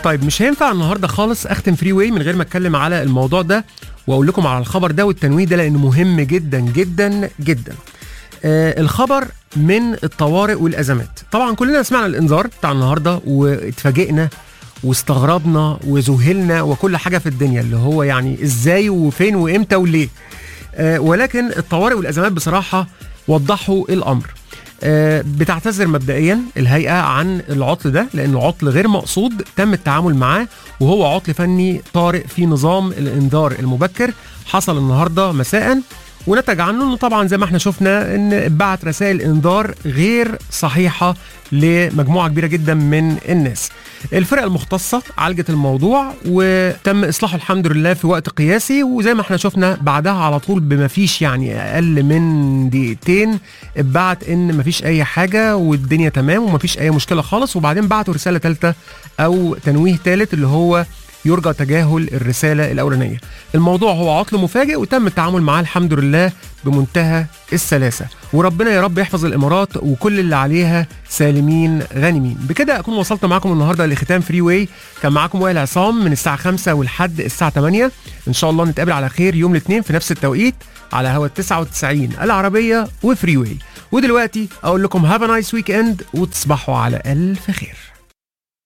طيب مش هينفع النهارده خالص اختم فري واي من غير ما اتكلم على الموضوع ده واقول لكم على الخبر ده والتنويه ده لانه مهم جدا جدا جدا آه الخبر من الطوارئ والازمات طبعا كلنا سمعنا الانذار بتاع النهارده واتفاجئنا واستغربنا وذهلنا وكل حاجه في الدنيا اللي هو يعني ازاي وفين وامتى وليه آه ولكن الطوارئ والازمات بصراحه وضحوا الامر آه، بتعتذر مبدئيا الهيئه عن العطل ده لانه عطل غير مقصود تم التعامل معاه وهو عطل فني طارئ في نظام الانذار المبكر حصل النهارده مساء ونتج عنه انه طبعا زي ما احنا شفنا ان بعت رسائل انذار غير صحيحه لمجموعه كبيره جدا من الناس. الفرقه المختصه عالجت الموضوع وتم اصلاحه الحمد لله في وقت قياسي وزي ما احنا شفنا بعدها على طول بما فيش يعني اقل من دقيقتين اتبعت ان مفيش اي حاجه والدنيا تمام ومفيش اي مشكله خالص وبعدين بعتوا رساله ثالثه او تنويه ثالث اللي هو يرجى تجاهل الرساله الاولانيه. الموضوع هو عطل مفاجئ وتم التعامل معاه الحمد لله بمنتهى السلاسه، وربنا يا رب يحفظ الامارات وكل اللي عليها سالمين غانمين. بكده اكون وصلت معاكم النهارده لختام فري واي، كان معاكم وائل عصام من الساعه 5 ولحد الساعه 8 ان شاء الله نتقابل على خير يوم الاثنين في نفس التوقيت على هوا 99 العربيه وفري واي. ودلوقتي اقول لكم هاف نايس ويك اند وتصبحوا على الف خير.